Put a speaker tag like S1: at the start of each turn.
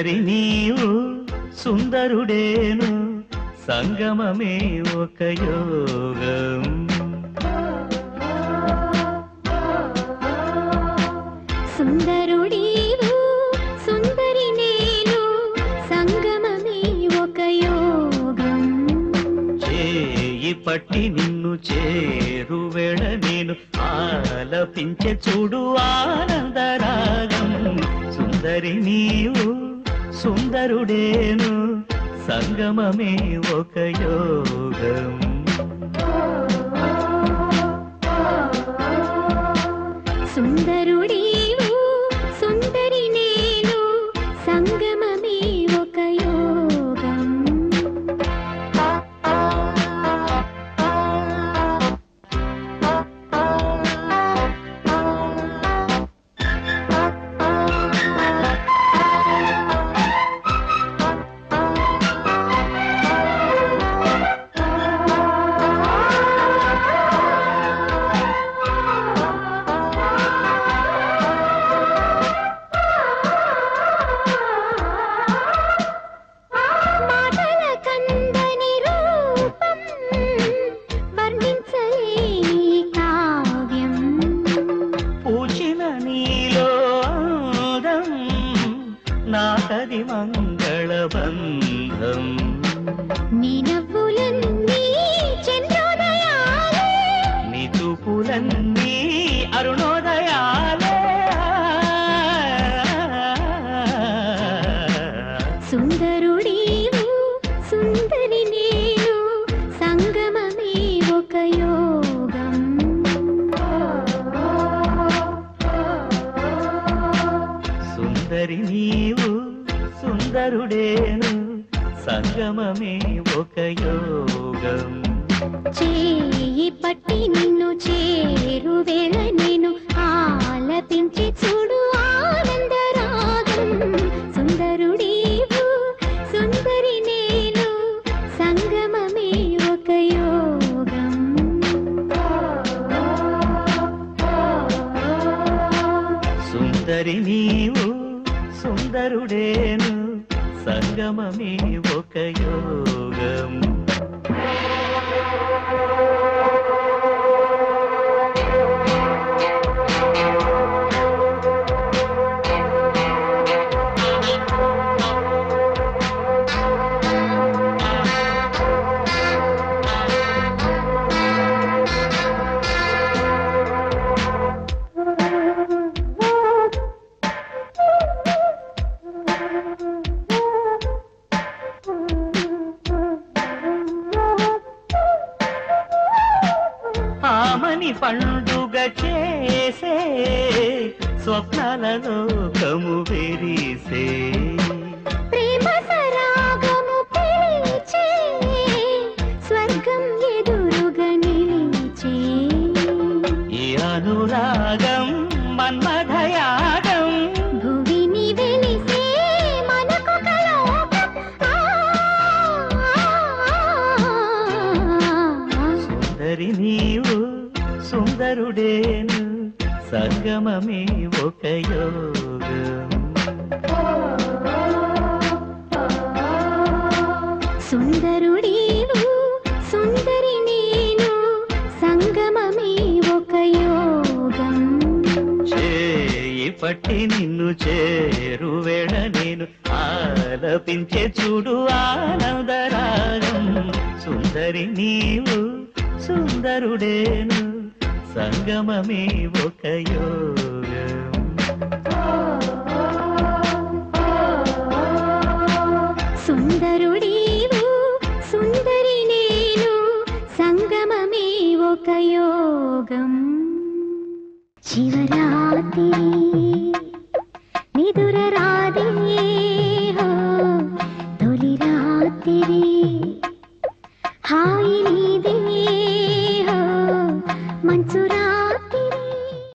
S1: సుందరి నీవు సుందరుడేను సంగమమే ఒక యోగం
S2: సుందరుడీవు సుందరి నేను సంగమమే ఒక యోగం
S1: చేయి పట్టి నిన్ను చేరువేళ నేను ఆలపించే చూడు ఆనందరాగం సుందరి నీవు సుందరుడేను సంగమమే ఒక యోగం
S2: సుందరుడీవు సుందరి నేను సంగమమే ఒక యోగం మాటల కందని రూపం వర్ణించలేని కావ్యం
S1: పూచిన నీలో అందం నాకది మంగళబంధం
S2: నీ నవ్వులన్నీ చంద్రోదయాలే
S1: నీ చూపులన్నీ అరుణోదయాలే
S2: సుందరుడీవు సుందరి నేను సంగమమే ఒక యోగం
S1: సుందరి నీవు సుందరుడేను సంగమమే ఒక యోగం
S2: చేయి పట్టి నిన్ను చేరు వేళ నేను ఆలపించి చూడు ఆనందరాగం సుందరుడీవు సుందరి నేను సంగమమే ఒక యోగం
S1: సుందరి నీవు సుందరుడేను సంగమమే ఒక యోగం ఆమని పండుగ చేసే స్వప్నాల లోకము విరిసే
S2: ప్రేమ సరాగము పిలిచే స్వర్గం ఎదురుగా నిలిచే
S1: ఈ అనురాగం మన్మథయాగం
S2: భువిని వెలిసే మనకు కలోకం ఆ,
S1: సుందరి నీవు సుందరుడేను సంగమమే ఒక యోగం
S2: సుందరుడీవు సుందరి నేను సంగమమే ఒక యోగం
S1: చేయి పట్టి నిన్ను చేరువేళ నేను ఆలపించే చూడు ఆనందరాగం సుందరి నీవు సుందరుడేను సంగమమే ఒక యోగం
S2: సుందరుడీవు సుందరి నేను సంగమమే ఒక యోగం శివరాత్రి నిదుర రాదే హో, తొలి రాత్రి హాయి నీదే